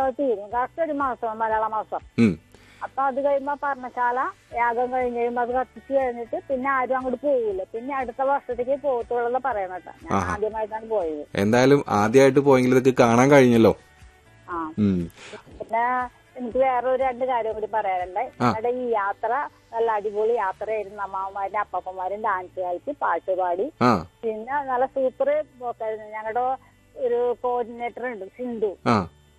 അത് തീരും കറക്റ്റ് ഒരു മാസം മലയാള മാസം ഉം. അപ്പൊ അത് കഴിയുമ്പോ പർണശാല യാഗം കഴിഞ്ഞ് കഴിയുമ്പോ അത് കത്തിച്ച് കഴിഞ്ഞിട്ട് പിന്നെ ആരും അങ്ങോട്ട് പോകില്ല പിന്നെ അടുത്ത വർഷത്തേക്ക് പോകത്തുള്ളൂ പറയണട്ടാ ഞാൻ ആഹാ. ആദ്യമായിട്ടാണ് പോയത് എന്തായാലും ആദ്യമായിട്ട് പോയെങ്കിൽ ഇതൊക്കെ കാണാൻ കഴിഞ്ഞല്ലോ ആ ഉം. പിന്നെ എനിക്ക് വേറെ ഒരു രണ്ട് കാര്യം കൂടി പറയാനുണ്ട് ഞങ്ങളുടെ ഈ യാത്ര നല്ല അടിപൊളി യാത്രയായിരുന്നു അമ്മാവന്മാരുടെ അപ്പപ്പന്മാരും ഡാൻസ് കളിച്ച് പാട്ട് പാടി ആ പിന്നെ നല്ല സൂപ്പർ പോക്കായിരുന്നു ഞങ്ങളുടെ ഒരു കോർഡിനേറ്റർ ഉണ്ട് സിന്ധു ആ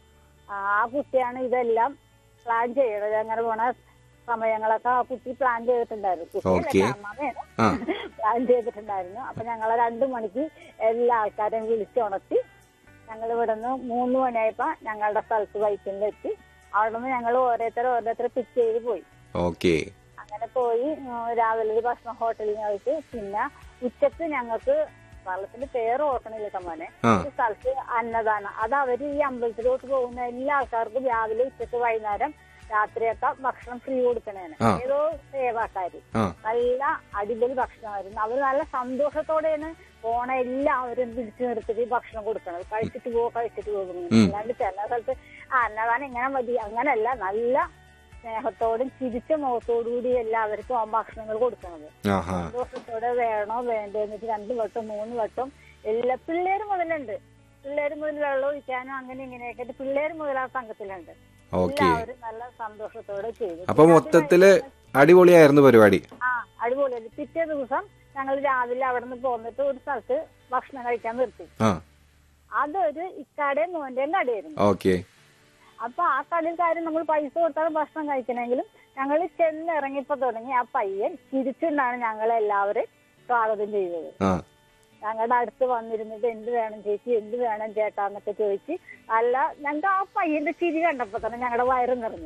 ആ കുട്ടിയാണ് ഇതെല്ലാം പ്ലാൻ ചെയ്യണത് അങ്ങനെ പോണ സമയങ്ങളൊക്കെ ആ കുട്ടി പ്ലാൻ ചെയ്തിട്ടുണ്ടായിരുന്നു Okay. അമ്മയാണ് ആ. പ്ലാൻ ചെയ്തിട്ടുണ്ടായിരുന്നു അപ്പൊ ഞങ്ങളെ രണ്ടു മണിക്ക് എല്ലാ ആൾക്കാരെയും വിളിച്ചുണർത്തി ഞങ്ങൾ ഇവിടെ നിന്ന് മൂന്ന് മണിയായപ്പോ ഞങ്ങളുടെ സ്ഥലത്ത് ബൈക്കിലെത്തി അവിടെ നിന്ന് ഞങ്ങൾ ഓരോരുത്തരെ ഓരോരുത്തരെ പിക്ക് ചെയ്ത് പോയി ഓക്കെ അങ്ങനെ പോയി ഉം, രാവിലെ ഒരു ഭക്ഷണം ഹോട്ടലിൽ നിന്ന് കഴിച്ച് പിന്നെ ഉച്ചക്ക് ഞങ്ങൾക്ക് സ്ഥലത്തിന്റെ പേര് ഓർക്കണില്ല കമ്മാനെ ആ ഒരു സ്ഥലത്ത് അന്നദാനം അത് അവര് ഈ അമ്പലത്തിലോട്ട് പോകുന്ന എല്ലാ ആൾക്കാർക്കും രാവിലെ ഉച്ചക്ക് വൈകുന്നേരം രാത്രിയൊക്കെ ഭക്ഷണം ഫ്രീ കൊടുക്കണേന് ആ. ഏതോ സേവാക്കാര് ആ നല്ല അടിപൊളി ഭക്ഷണമായിരുന്നു അവര് നല്ല സന്തോഷത്തോടെയാണ് പോണ എല്ലാവരും പിടിച്ചു നിർത്തിട്ട് ഈ ഭക്ഷണം കൊടുക്കണത് കഴിച്ചിട്ട് പോ കഴിച്ചിട്ട് പോകുന്നു ഉം. അല്ലാണ്ട് ചില സ്ഥലത്ത് ആ അന്നദാനം ഇങ്ങനെ മതി അങ്ങനല്ല നല്ല സ്നേഹത്തോടും ചിരിച്ച മുഖത്തോടുകൂടി എല്ലാവർക്കും ആ ഭക്ഷണങ്ങൾ കൊടുക്കണത് ആഹാ സന്തോഷത്തോടെ വേണോ വേണ്ടോ എന്നിട്ട് രണ്ട് വട്ടം മൂന്ന് വട്ടം എല്ലാ പിള്ളേര് മുതലുണ്ട് പിള്ളേര് മുതൽ വെള്ളം ഒഴിക്കാനും അങ്ങനെ ഇങ്ങനെയൊക്കെ ആയിട്ട് പിള്ളേര് മുതൽ ആ സംഘത്തിലുണ്ട് ഓക്കെ എല്ലാവരും നല്ല സന്തോഷത്തോടെ ചെയ്തു അപ്പൊ മൊത്തത്തില് അടിപൊളിയായിരുന്നു പരിപാടി ആ അടിപൊളിയായിരുന്നു പിറ്റേ ദിവസം ഞങ്ങൾ രാവിലെ അവിടെ നിന്ന് പോന്നിട്ട് ഒരു സ്ഥലത്ത് ഭക്ഷണം കഴിക്കാൻ നിർത്തി ആ അതൊരു ഇക്കാടെയും മോന്റെയും കടയായിരുന്നു ഓക്കെ അപ്പൊ ആ കടൽക്കാരൻ നമ്മൾ പൈസ കൊടുത്താണ് ഭക്ഷണം കഴിക്കണമെങ്കിലും ഞങ്ങൾ ചെന്നിറങ്ങിയപ്പോ തുടങ്ങി ആ പയ്യൻ ചിരിച്ചുകൊണ്ടാണ് ഞങ്ങളെ എല്ലാവരും സ്വാഗതം ചെയ്തത് ആ ഞങ്ങളുടെ അടുത്ത് വന്നിരുന്നിട്ട് എന്ത് വേണം ചേച്ചി എന്ത് വേണം ചേട്ടാന്നൊക്കെ ചോദിച്ച് അല്ല ഞങ്ങൾക്ക് ആ പയ്യന്റെ ചിരി കണ്ടപ്പോ തന്നെ ഞങ്ങളുടെ വയറ് നിറഞ്ഞു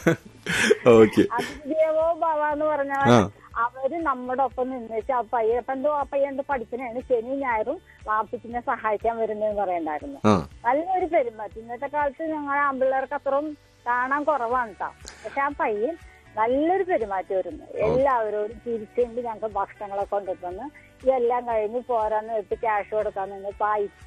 ഓക്കെ അതിദേവോ ഭവ എന്ന് പറഞ്ഞ ആ അവര് നമ്മുടെ ഒപ്പം നിന്നേച്ച് ആ പയ്യൻ അപ്പൊ എന്തോ ആ പയ്യൻ എന്തോ പഠിക്കണേണ് ശനി ഞായറും വാപ്പിച്ചിനെ സഹായിക്കാൻ വരുന്നതെന്ന് പറയണ്ടായിരുന്നു ആ നല്ലൊരു പെരുമാറ്റം ഇന്നത്തെ കാലത്ത് ഞങ്ങളെ ആമ്പിള്ളേർക്ക് അത്രയും കാണാൻ കുറവാണ് കേട്ടോ പക്ഷെ ആ പയ്യൻ നല്ലൊരു പെരുമാറ്റമായിരുന്നു എല്ലാവരോടും തിരിച്ചുകൊണ്ട് ഞങ്ങൾക്ക് ഭക്ഷണങ്ങളെ കൊണ്ടുതന്ന് ഇതെല്ലാം കഴിഞ്ഞ് പോരാന്ന് വെച്ച് ക്യാഷ് കൊടുക്കാൻ നിന്ന് പൈസ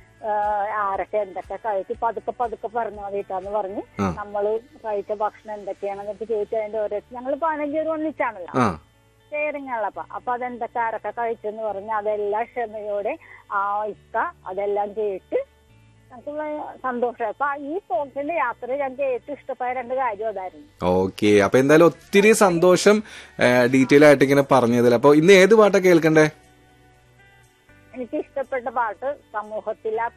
ആരൊക്കെ എന്തൊക്കെ കഴിച്ച് പതുക്കെ പതുക്കെ പറഞ്ഞു മതിയിട്ടാന്ന് പറഞ്ഞ് ആ. നമ്മള് കഴിച്ച ഭക്ഷണം എന്തൊക്കെയാണെന്നൊക്കെ ചോദിച്ചു അതിന്റെ ഓരോ ഞങ്ങൾ പതിനഞ്ച് പേര് ഒന്നിച്ചാണല്ലോ ആ ഷെയറിങ് ഉള്ളപ്പോ അപ്പൊ അതെന്തൊക്കെ ആരൊക്കെ കഴിച്ചെന്ന് പറഞ്ഞ് അതെല്ലാം ക്ഷമയോടെ ആ ഇക്ക അതെല്ലാം കേട്ട് ഞങ്ങൾക്ക് സന്തോഷം അപ്പൊ ഈ പോക്കിന്റെ യാത്ര ഞങ്ങൾക്ക് ഏറ്റവും ഇഷ്ടമായ രണ്ട് കാര്യം അതായിരുന്നു ഓക്കെ അപ്പൊ എന്തായാലും ഒത്തിരി സന്തോഷം ഡീറ്റെയിൽ ആയിട്ട് ഇങ്ങനെ പറഞ്ഞതിൽ അപ്പൊ ഇന്ന് ഏത് പാട്ടാ കേൾക്കണ്ടേ എനിക്ക് ഇഷ്ടപ്പെട്ട പാട്ട് സമൂഹത്തിലെ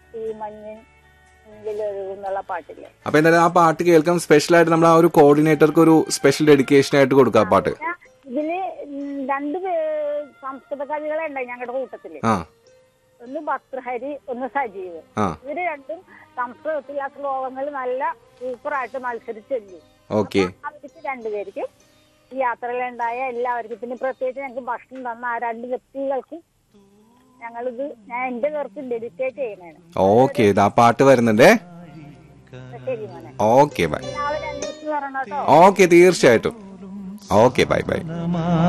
തീമഞ്ഞിലൊഴുകുന്നുള്ള പാട്ടില്ലേ അപ്പൊ എന്തായാലും ആ പാട്ട് കേൾക്കാൻ സ്പെഷ്യൽ ആയിട്ട് നമ്മൾ ആ ഒരു കോർഡിനേറ്റർക്ക് ഒരു സ്പെഷ്യൽ ഡെഡിക്കേഷൻ ആയിട്ട് കൊടുക്കാം ആ പാട്ട് പിന്നെ ഇതില് ഉം രണ്ട് പേ- സംസ്കൃത കവികളെ ഉണ്ടായി ഞങ്ങളുടെ കൂട്ടത്തില് ആ ഒന്ന് ഭക്തഹരി ഒന്ന് സജീവ് ആ ഇവര് രണ്ടും സംസ്കൃതത്തിൽ ആ ശ്ലോകങ്ങൾ നല്ല സൂപ്പറായിട്ട് മത്സരിച്ചെല്ലു ഓക്കെ അവർക്ക് രണ്ടുപേർക്ക് ഈ യാത്രയിലുണ്ടായ എല്ലാവർക്കും പിന്നെ പ്രത്യേകിച്ച് ഞങ്ങൾക്ക് ഭക്ഷണം തന്ന ആ രണ്ട് വ്യക്തികൾക്ക് ഞങ്ങളിത് ഞാൻ എന്റെ പേർക്ക് ഡെഡിക്കേറ്റ് ചെയ്യണേണ് ഓക്കെ ഇത് ആ പാട്ട് വരുന്നുണ്ടേ ശരി മോനെ ഓക്കെ ബൈ എല്ലാവരും അന്വേഷിച്ച് പറയണം കേട്ടോ ഓക്കെ തീർച്ചയായിട്ടും ഓക്കെ ബൈ ബൈ നമാ